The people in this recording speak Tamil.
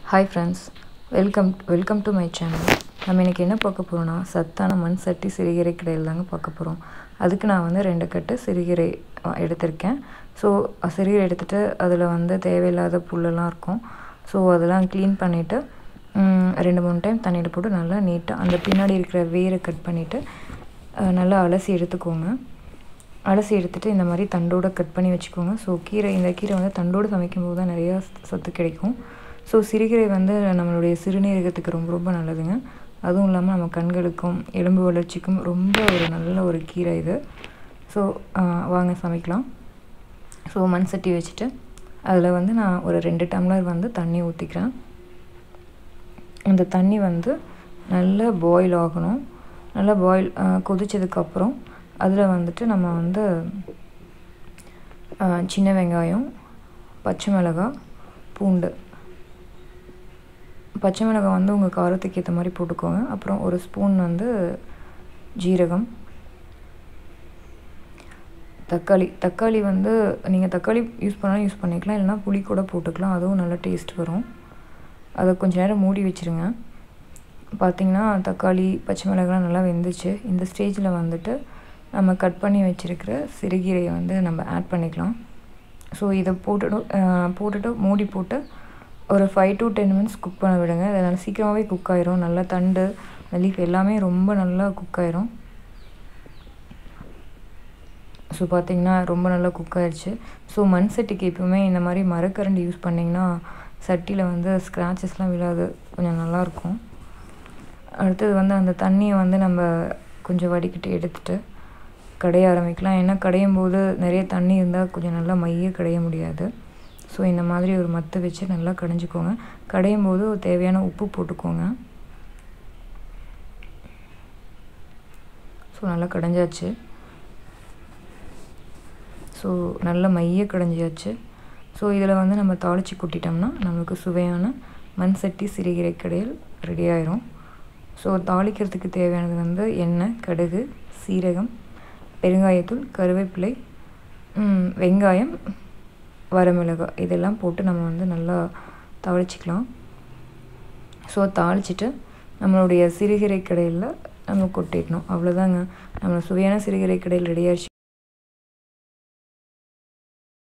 hi friends welcome welcome to my channel நம்ம இன்றைக்கி என்ன பார்க்க போகிறோம்னா சத்தான மண் சட்டி சிறுகீரை கடையில் தாங்க பார்க்க போகிறோம் அதுக்கு நான் வந்து ரெண்டு கட்டு சிறுகீரை அஹ், எடுத்திருக்கேன் ஸோ சிறுகீரை எடுத்துகிட்டு அதில் வந்து தேவையில்லாத புல்லெல்லாம் இருக்கும் ஸோ அதெல்லாம் க்ளீன் பண்ணிவிட்டு ரெண்டு மூணு டைம் தண்ணியில் போட்டு நல்லா நீட்டாக அந்த பின்னாடி இருக்கிற வேரை கட் பண்ணிவிட்டு நல்லா அலசி எடுத்துக்கோங்க அலசி எடுத்துகிட்டு இந்த மாதிரி தண்டோடு கட் பண்ணி வச்சுக்கோங்க ஸோ கீரை இந்த கீரை வந்து தண்டோடு சமைக்கும்போது தான் நிறையா சத்து கிடைக்கும் ஸோ சிறுகீரை வந்து நம்மளுடைய சிறுநீரகத்துக்கு ரொம்ப ரொம்ப நல்லதுங்க அதுவும் இல்லாமல் நம்ம கண்களுக்கும் எலும்பு வளர்ச்சிக்கும் ரொம்ப ஒரு நல்ல ஒரு கீரை இது ஸோ வாங்க சமைக்கலாம் ஸோ மண் சட்டி வச்சுட்டு அதில் வந்து நான் ஒரு ரெண்டு டம்ளர் வந்து தண்ணி ஊற்றிக்கிறேன் அந்த தண்ணி வந்து நல்லா பாயில் ஆகணும் நல்லா பாயில் கொதிச்சதுக்கப்புறம் அதில் வந்துட்டு நம்ம வந்து ஆ, சின்ன வெங்காயம் பச்சை மிளகாய் பூண்டு பச்சை மிளகாய் வந்து உங்கள் காரத்துக்கு ஏற்ற மாதிரி போட்டுக்கோங்க அப்புறம் ஒரு ஸ்பூன் வந்து ஜீரகம் தக்காளி தக்காளி வந்து நீங்கள் தக்காளி யூஸ் பண்ணாலும் யூஸ் பண்ணிக்கலாம் இல்லைனா புளி கூட போட்டுக்கலாம் அதுவும் நல்ல டேஸ்ட் வரும் அதை கொஞ்ச நேரம் மூடி வச்சுருங்க பார்த்தீங்கன்னா தக்காளி பச்சை மிளகாலாம் நல்லா வெந்துச்சு இந்த ஸ்டேஜில் வந்துட்டு நம்ம கட் பண்ணி வச்சுருக்கிற சிறுகீரையை வந்து நம்ம ஆட் பண்ணிக்கலாம் ஸோ இதை போட்டுட்டு அஹ், போட்டுட்டு மூடி போட்டு ஒரு five to ten minutes cook பண்ண விடுங்க அதனால் சீக்கிரமாகவே குக் ஆயிரும் நல்லா தண்டு லீஃப் எல்லாமே ரொம்ப நல்லா குக் ஆயிரும் ஸோ பார்த்தீங்கன்னா ரொம்ப நல்லா குக் ஆயிடுச்சு ஸோ மண் சட்டிக்கு எப்பவுமே இந்த மாதிரி மரக்கரண்டி யூஸ் பண்ணிங்கன்னா சட்டியில் வந்து ஸ்க்ராச்சஸ்லாம் விழாது கொஞ்சம் நல்லாயிருக்கும் அடுத்தது வந்து அந்த தண்ணியை வந்து நம்ம கொஞ்சம் வடிகட்டி எடுத்துட்டு கடைய ஆரம்பிக்கலாம் ஏன்னா கடையும் போது நிறைய தண்ணி இருந்தால் கொஞ்சம் நல்லா மைய கடைய முடியாது ஸோ இந்த மாதிரி ஒரு மத்து வச்சு நல்லா கடைஞ்சிக்கோங்க கடையும் போது தேவையான உப்பு போட்டுக்கோங்க ஸோ நல்லா கடைஞ்சாச்சு ஸோ நல்ல மைய கடைஞ்சியாச்சு ஸோ இதில் வந்து நம்ம தாளித்து கொட்டிட்டோம்னா நம்மளுக்கு சுவையான மண் சட்டி சிறுகீரை கடையில் ரெடி ஆயிரும் ஸோ தாளிக்கிறதுக்கு தேவையானது வந்து எண்ணெய் கடுகு சீரகம் பெருங்காயத்தூள் கருவேப்பிலை ம், வெங்காயம் வரமிளகாய் இதெல்லாம் போட்டு நம்ம வந்து நல்லா தாளிச்சிக்கலாம் ஸோ தாளிச்சிட்டு நம்மளுடைய சிறுகீரை கடையில் நம்ம கொட்டிடணும் அவ்வளோதாங்க நம்ம சுவையான சிறுகீரை கடையில் ரெடி ஆயிடுச்சு